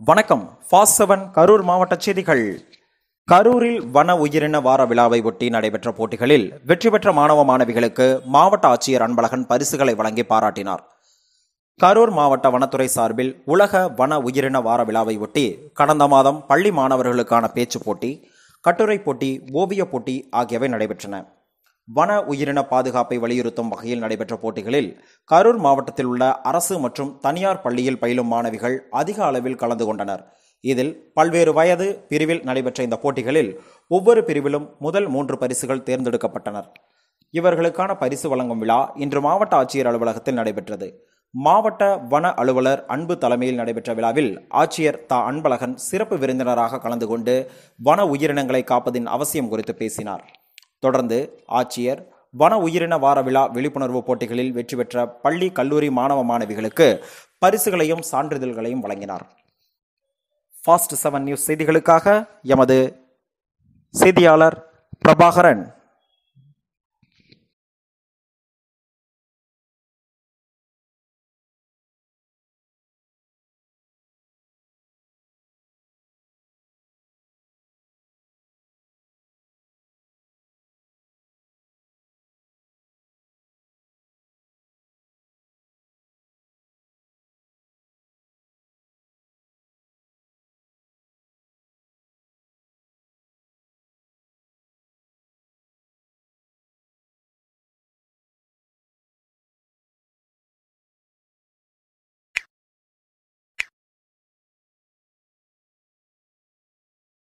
வணக்கம் fast seven Karur மாவட்ட செய்திகள் கரூரில் வன உயிரின வார விழாவை ஒட்டி நடைபெற்ற போட்டிகளில் வெற்றி பெற்ற மாணவ மாணவிகளுக்கு மாவட்ட ஆட்சியர் அன்பழகன் பரிசுகளை வழங்கி பாராட்டினார் கரூர் மாவட்ட வனத்துறை சார்பில் உலக வன உயிரின வார விழாவை ஒட்டி கடந்த மாதம் பள்ளி மாணவர்களுக்கான பேச்சு போட்டி கட்டுரை போட்டி ஓவியப் போட்டி ஆகியவை நடைபெற்றன வன உயிரின பாதுகாப்பை வலியுறுத்தும் வகையில் நடைபெற்ற போட்டிகளில் கரூர் மாவட்டத்தில் உள்ள அரசு மற்றும் தனியார் பள்ளியில் பயிலும் மாணவிகள் அதிக அளவில் கலந்து கொண்டனர் இதில் பல்வேறு வயது பிரிவில் நடைபெற்ற இந்த போட்டிகளில் ஒவ்வொரு பிரிவிலும் முதல் மூன்று பரிசுகள் தேர்ந்தெடுக்கப்பட்டனர் இவர்களுக்கான பரிசு வழங்கும் விழா இன்று மாவட்ட ஆட்சியர் அலுவலகத்தில் நடைபெற்றது மாவட்ட வன அலுவலர் அன்பு தலைமையில் நடைபெற்ற விழாவில் ஆட்சியர் தா அன்பழகன் சிறப்பு விருந்தினராக கலந்து கொண்டு வன உயிரினங்களை காப்பதின் அவசியம் குறித்து பேசினார் தொடர்ந்து ஆட்சியர் வன உயிரின வார விழா விழிப்புணர்வு போட்டிகளில் வெற்றி பெற்ற பள்ளி கல்லூரி மாணவ மாணவிகளுக்கு பரிசுகளையும் சான்றிதழ்களையும் வழங்கினார் ஃபாஸ்ட் செவன் நியூஸ் செய்திகளுக்காக எமது செய்தியாளர் பிரபாகரன்